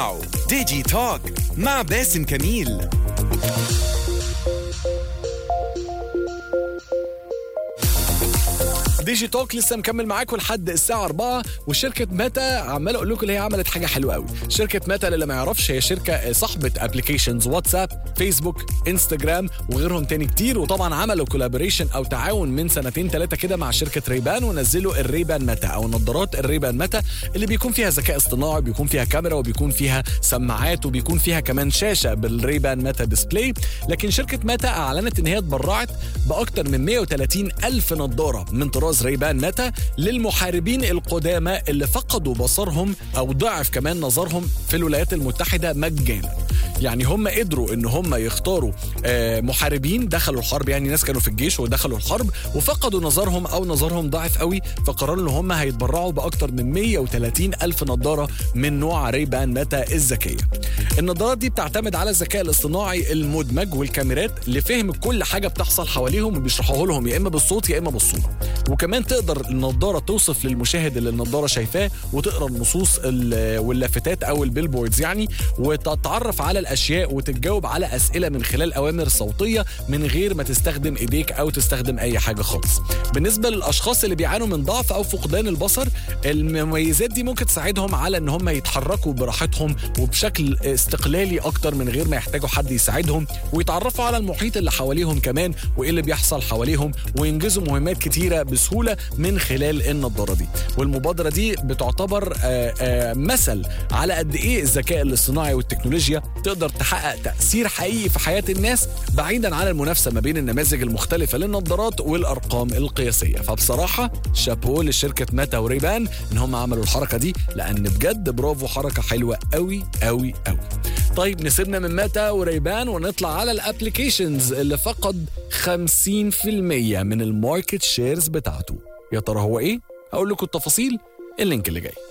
ديجي توك مع باسم كميل ديجي توك لسه مكمل معاكم لحد الساعة 4 وشركة ميتا عمال اقول لكم اللي هي عملت حاجة حلوة قوي، شركة ميتا اللي ما يعرفش هي شركة صاحبة ابلكيشنز واتساب، فيسبوك، انستجرام وغيرهم تاني كتير وطبعا عملوا كولابوريشن او تعاون من سنتين ثلاثة كده مع شركة ريبان ونزلوا الريبان ميتا او نظارات الريبان ميتا اللي بيكون فيها ذكاء اصطناعي بيكون فيها كاميرا وبيكون فيها سماعات وبيكون فيها كمان شاشة بالريبان ميتا ديسبلاي، لكن شركة ميتا اعلنت ان هي اتبرعت باكتر من 130 الف نظارة من طراز ريبان ميتا للمحاربين القدامى اللي فقدوا بصرهم او ضعف كمان نظرهم في الولايات المتحده مجانا يعني هم قدروا ان هم يختاروا آه، محاربين دخلوا الحرب يعني ناس كانوا في الجيش ودخلوا الحرب وفقدوا نظرهم او نظرهم ضعف قوي فقرروا ان هم هيتبرعوا باكتر من 130 الف نظاره من نوع ريبان ميتا الذكيه النظارات دي بتعتمد على الذكاء الاصطناعي المدمج والكاميرات لفهم كل حاجه بتحصل حواليهم وبيشرحوه لهم يا اما بالصوت يا اما بالصوره وكمان تقدر النضاره توصف للمشاهد اللي النضاره شايفاه وتقرا النصوص ال- واللافتات او البيلبوردز يعني وتتعرف على الاشياء وتتجاوب على اسئله من خلال اوامر صوتيه من غير ما تستخدم ايديك او تستخدم اي حاجه خالص بالنسبه للاشخاص اللي بيعانوا من ضعف او فقدان البصر المميزات دي ممكن تساعدهم على ان هم يتحركوا براحتهم وبشكل استقلالي اكتر من غير ما يحتاجوا حد يساعدهم ويتعرفوا على المحيط اللي حواليهم كمان وايه اللي بيحصل حواليهم وينجزوا مهمات كتيره بسهوله من خلال النضاره دي والمبادره دي بتعتبر آه، آه، مثل على قد ايه الذكاء الاصطناعي والتكنولوجيا تقدر تحقق تاثير حقيقي في حياه الناس بعيدا عن المنافسه ما بين النماذج المختلفه للنظارات والارقام القياسيه فبصراحه شابو لشركه ميتا وريبان ان هم عملوا الحركه دي لان بجد برافو حركه حلوه قوي قوي قوي طيب نسيبنا من ميتا وريبان ونطلع على الابلكيشنز اللي فقد 50% من الماركت شيرز بتاعته يا ترى هو ايه هقول لكم التفاصيل اللينك اللي جاي